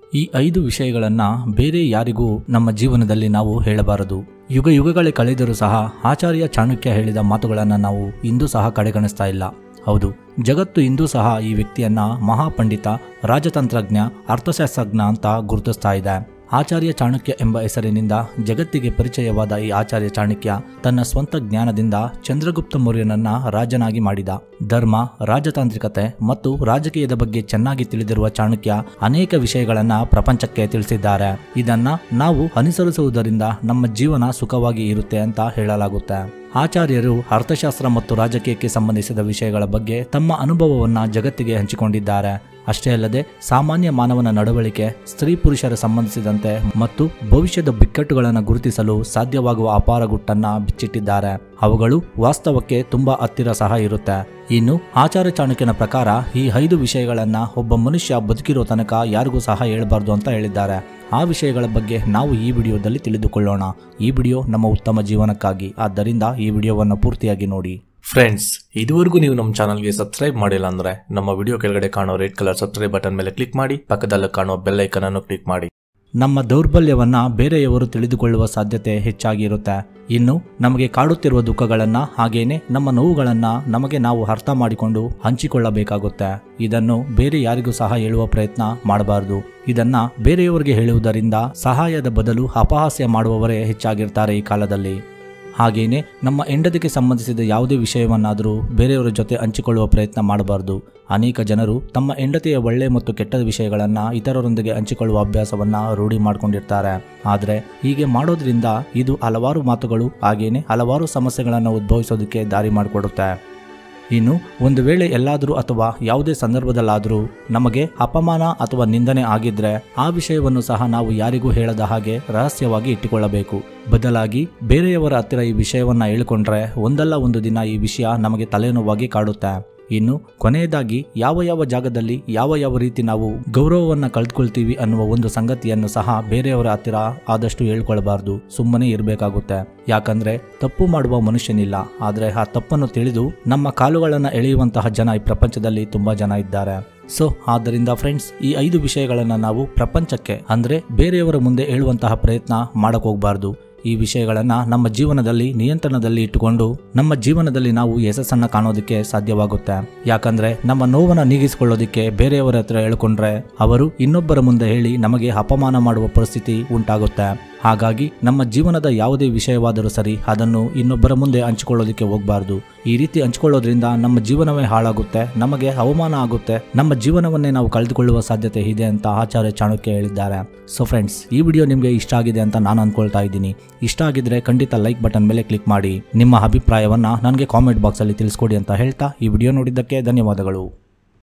ಈ ಐದು ವಿಷಯಗಳನ್ನ ಬೇರೆ ಯಾರಿಗೂ ನಮ್ಮ ಜೀವನದಲ್ಲಿ ನಾವು ಹೇಳಬಾರದು ಯುಗ ಯುಗಗಳೇ ಕಳೆದರೂ ಸಹ ಆಚಾರ್ಯ ಚಾಣಕ್ಯ ಹೇಳಿದ ಮಾತುಗಳನ್ನು ನಾವು ಇಂದೂ ಸಹ ಕಡೆಗಣಿಸ್ತಾ ಇಲ್ಲ ಹೌದು ಜಗತ್ತು ಇಂದೂ ಸಹ ಈ ವ್ಯಕ್ತಿಯನ್ನ ಮಹಾಪಂಡಿತ ರಾಜತಂತ್ರಜ್ಞ ಅರ್ಥಶಾಸ್ತ್ರಜ್ಞ ಅಂತ ಗುರುತಿಸ್ತಾ ಇದೆ ಆಚಾರ್ಯ ಚಾಣಕ್ಯ ಎಂಬ ಹೆಸರಿನಿಂದ ಜಗತ್ತಿಗೆ ಪರಿಚಯವಾದ ಈ ಆಚಾರ್ಯ ಚಾಣಕ್ಯ ತನ್ನ ಸ್ವಂತ ಜ್ಞಾನದಿಂದ ಚಂದ್ರಗುಪ್ತ ಮೌರ್ಯನನ್ನ ರಾಜನಾಗಿ ಮಾಡಿದ ಧರ್ಮ ರಾಜತಾಂತ್ರಿಕತೆ ಮತ್ತು ರಾಜಕೀಯದ ಬಗ್ಗೆ ಚೆನ್ನಾಗಿ ತಿಳಿದಿರುವ ಚಾಣಕ್ಯ ಅನೇಕ ವಿಷಯಗಳನ್ನ ಪ್ರಪಂಚಕ್ಕೆ ತಿಳಿಸಿದ್ದಾರೆ ಇದನ್ನ ನಾವು ಅನುಸರಿಸುವುದರಿಂದ ನಮ್ಮ ಜೀವನ ಸುಖವಾಗಿ ಇರುತ್ತೆ ಅಂತ ಹೇಳಲಾಗುತ್ತೆ ಆಚಾರ್ಯರು ಅರ್ಥಶಾಸ್ತ್ರ ಮತ್ತು ರಾಜಕೀಯಕ್ಕೆ ಸಂಬಂಧಿಸಿದ ವಿಷಯಗಳ ಬಗ್ಗೆ ತಮ್ಮ ಅನುಭವವನ್ನ ಜಗತ್ತಿಗೆ ಹಂಚಿಕೊಂಡಿದ್ದಾರೆ ಅಷ್ಟೇ ಅಲ್ಲದೆ ಸಾಮಾನ್ಯ ಮಾನವನ ನಡವಳಿಕೆ ಸ್ತ್ರೀ ಪುರುಷರ ಸಂಬಂಧಿಸಿದಂತೆ ಮತ್ತು ಭವಿಷ್ಯದ ಬಿಕ್ಕಟ್ಟುಗಳನ್ನು ಗುರುತಿಸಲು ಸಾಧ್ಯವಾಗುವ ಅಪಾರ ಗುಟ್ಟನ್ನ ಬಿಚ್ಚಿಟ್ಟಿದ್ದಾರೆ ಅವುಗಳು ವಾಸ್ತವಕ್ಕೆ ತುಂಬಾ ಹತ್ತಿರ ಸಹ ಇರುತ್ತೆ ಇನ್ನು ಆಚಾರ್ಯ ಚಾಣಕ್ಯನ ಪ್ರಕಾರ ಈ ಐದು ವಿಷಯಗಳನ್ನ ಒಬ್ಬ ಮನುಷ್ಯ ಬದುಕಿರೋ ತನಕ ಯಾರಿಗೂ ಸಹ ಹೇಳಬಾರ್ದು ಅಂತ ಹೇಳಿದ್ದಾರೆ ಆ ವಿಷಯಗಳ ಬಗ್ಗೆ ನಾವು ಈ ವಿಡಿಯೋದಲ್ಲಿ ತಿಳಿದುಕೊಳ್ಳೋಣ ಈ ವಿಡಿಯೋ ನಮ್ಮ ಉತ್ತಮ ಜೀವನಕ್ಕಾಗಿ ಆದ್ದರಿಂದ ಈ ವಿಡಿಯೋವನ್ನು ಪೂರ್ತಿಯಾಗಿ ನೋಡಿ ಫ್ರೆಂಡ್ಸ್ ಇದುವರೆಗೂ ನೀವು ನಮ್ಮ ಚಾನಲ್ಗೆ ಸಬ್ಸ್ಕ್ರೈಬ್ ಮಾಡಿಲ್ಲ ಅಂದ್ರೆ ನಮ್ಮ ವಿಡಿಯೋ ಕೆಳಗಡೆ ಕಾಣೋ ರೆಡ್ ಕಲರ್ ಸಬ್ಸ್ಕ್ರೈಬ್ ಬಟನ್ ಮೇಲೆ ಕ್ಲಿಕ್ ಮಾಡಿ ಪಕ್ಕದಲ್ಲಿ ಕಾಣೋ ಬೆಲ್ ಐಕನ್ ಅನ್ನು ಕ್ಲಿಕ್ ಮಾಡಿ ನಮ್ಮ ದೌರ್ಬಲ್ಯವನ್ನ ಬೇರೆಯವರು ತಿಳಿದುಕೊಳ್ಳುವ ಸಾಧ್ಯತೆ ಹೆಚ್ಚಾಗಿರುತ್ತೆ ಇನ್ನು ನಮಗೆ ಕಾಡುತ್ತಿರುವ ದುಃಖಗಳನ್ನ ಹಾಗೇನೆ ನಮ್ಮ ನೋವುಗಳನ್ನ ನಮಗೆ ನಾವು ಅರ್ಥ ಮಾಡಿಕೊಂಡು ಹಂಚಿಕೊಳ್ಳಬೇಕಾಗುತ್ತೆ ಇದನ್ನು ಬೇರೆ ಯಾರಿಗೂ ಸಹ ಹೇಳುವ ಪ್ರಯತ್ನ ಮಾಡಬಾರದು ಇದನ್ನ ಬೇರೆಯವರಿಗೆ ಹೇಳುವುದರಿಂದ ಸಹಾಯದ ಬದಲು ಅಪಹಾಸ್ಯ ಮಾಡುವವರೇ ಹೆಚ್ಚಾಗಿರ್ತಾರೆ ಈ ಕಾಲದಲ್ಲಿ ಹಾಗೇನೆ ನಮ್ಮ ಹೆಂಡತಿಗೆ ಸಂಬಂಧಿಸಿದ ಯಾವುದೇ ವಿಷಯವನ್ನಾದರೂ ಬೇರೆಯವರ ಜೊತೆ ಹಂಚಿಕೊಳ್ಳುವ ಪ್ರಯತ್ನ ಮಾಡಬಾರದು ಅನೇಕ ಜನರು ತಮ್ಮ ಹೆಂಡತಿಯ ಒಳ್ಳೆ ಮತ್ತು ಕೆಟ್ಟ ವಿಷಯಗಳನ್ನು ಇತರರೊಂದಿಗೆ ಹಂಚಿಕೊಳ್ಳುವ ಅಭ್ಯಾಸವನ್ನ ರೂಢಿ ಮಾಡ್ಕೊಂಡಿರ್ತಾರೆ ಆದರೆ ಹೀಗೆ ಮಾಡೋದ್ರಿಂದ ಇದು ಹಲವಾರು ಮಾತುಗಳು ಹಾಗೇನೆ ಹಲವಾರು ಸಮಸ್ಯೆಗಳನ್ನು ಉದ್ಭವಿಸೋದಕ್ಕೆ ದಾರಿ ಮಾಡಿಕೊಡುತ್ತೆ ಇನ್ನು ಒಂದು ವೇಳೆ ಎಲ್ಲಾದರೂ ಅಥವಾ ಯಾವುದೇ ಸಂದರ್ಭದಲ್ಲಾದರೂ ನಮಗೆ ಅಪಮಾನ ಅಥವಾ ನಿಂದನೆ ಆಗಿದ್ರೆ ಆ ವಿಷಯವನ್ನು ಸಹ ನಾವು ಯಾರಿಗೂ ಹೇಳದ ಹಾಗೆ ರಹಸ್ಯವಾಗಿ ಇಟ್ಟುಕೊಳ್ಳಬೇಕು ಬದಲಾಗಿ ಬೇರೆಯವರ ಹತ್ತಿರ ಈ ವಿಷಯವನ್ನ ಹೇಳಿಕೊಂಡ್ರೆ ಒಂದಲ್ಲ ಒಂದು ದಿನ ಈ ವಿಷಯ ನಮಗೆ ತಲೆನೋವಾಗಿ ಕಾಡುತ್ತೆ ಇನ್ನು ಕೊನೆಯದಾಗಿ ಯಾವ ಯಾವ ಜಾಗದಲ್ಲಿ ಯಾವ ಯಾವ ರೀತಿ ನಾವು ಗೌರವವನ್ನು ಕಳೆದುಕೊಳ್ತೀವಿ ಅನ್ನುವ ಒಂದು ಸಂಗತಿಯನ್ನು ಸಹ ಬೇರೆಯವರ ಹತ್ತಿರ ಆದಷ್ಟು ಹೇಳ್ಕೊಳ್ಬಾರ್ದು ಸುಮ್ಮನೆ ಇರಬೇಕಾಗುತ್ತೆ ಯಾಕಂದ್ರೆ ತಪ್ಪು ಮಾಡುವ ಮನುಷ್ಯನಿಲ್ಲ ಆದರೆ ಆ ತಪ್ಪನ್ನು ತಿಳಿದು ನಮ್ಮ ಕಾಲುಗಳನ್ನು ಎಳೆಯುವಂತಹ ಜನ ಈ ಪ್ರಪಂಚದಲ್ಲಿ ತುಂಬಾ ಜನ ಇದ್ದಾರೆ ಸೊ ಆದ್ದರಿಂದ ಫ್ರೆಂಡ್ಸ್ ಈ ಐದು ವಿಷಯಗಳನ್ನು ನಾವು ಪ್ರಪಂಚಕ್ಕೆ ಅಂದ್ರೆ ಬೇರೆಯವರ ಮುಂದೆ ಹೇಳುವಂತಹ ಪ್ರಯತ್ನ ಮಾಡಕ್ ಹೋಗ್ಬಾರ್ದು ಈ ವಿಷಯಗಳನ್ನ ನಮ್ಮ ಜೀವನದಲ್ಲಿ ನಿಯಂತ್ರಣದಲ್ಲಿ ಇಟ್ಟುಕೊಂಡು ನಮ್ಮ ಜೀವನದಲ್ಲಿ ನಾವು ಯಶಸ್ಸನ್ನ ಕಾಣೋದಕ್ಕೆ ಸಾಧ್ಯವಾಗುತ್ತೆ ಯಾಕಂದ್ರೆ ನಮ್ಮ ನೋವನ್ನ ನೀಗಿಸಿಕೊಳ್ಳೋದಕ್ಕೆ ಬೇರೆಯವರ ಹತ್ರ ಹೇಳ್ಕೊಂಡ್ರೆ ಅವರು ಇನ್ನೊಬ್ಬರ ಮುಂದೆ ಹೇಳಿ ನಮಗೆ ಅಪಮಾನ ಮಾಡುವ ಪರಿಸ್ಥಿತಿ ಉಂಟಾಗುತ್ತೆ ಹಾಗಾಗಿ ನಮ್ಮ ಜೀವನದ ಯಾವುದೇ ವಿಷಯವಾದರೂ ಸರಿ ಅದನ್ನು ಇನ್ನೊಬ್ಬರ ಮುಂದೆ ಹಂಚಿಕೊಳ್ಳೋದಕ್ಕೆ ಹೋಗಬಾರ್ದು ಈ ರೀತಿ ಹಂಚಿಕೊಳ್ಳೋದ್ರಿಂದ ನಮ್ಮ ಜೀವನವೇ ಹಾಳಾಗುತ್ತೆ ನಮಗೆ ಅವಮಾನ ಆಗುತ್ತೆ ನಮ್ಮ ಜೀವನವನ್ನೇ ನಾವು ಕಳೆದುಕೊಳ್ಳುವ ಸಾಧ್ಯತೆ ಇದೆ ಅಂತ ಆಚಾರ್ಯ ಚಾಣಕ್ಯ ಹೇಳಿದ್ದಾರೆ ಸೊ ಫ್ರೆಂಡ್ಸ್ ಈ ವಿಡಿಯೋ ನಿಮಗೆ ಇಷ್ಟ ಆಗಿದೆ ಅಂತ ನಾನು ಅನ್ಕೊಳ್ತಾ ಇದ್ದೀನಿ ಇಷ್ಟ ಆಗಿದ್ರೆ ಖಂಡಿತ ಲೈಕ್ ಬಟನ್ ಮೇಲೆ ಕ್ಲಿಕ್ ಮಾಡಿ ನಿಮ್ಮ ಅಭಿಪ್ರಾಯವನ್ನ ನನಗೆ ಕಾಮೆಂಟ್ ಬಾಕ್ಸಲ್ಲಿ ತಿಳಿಸ್ಕೊಡಿ ಅಂತ ಹೇಳ್ತಾ ಈ ವಿಡಿಯೋ ನೋಡಿದ್ದಕ್ಕೆ ಧನ್ಯವಾದಗಳು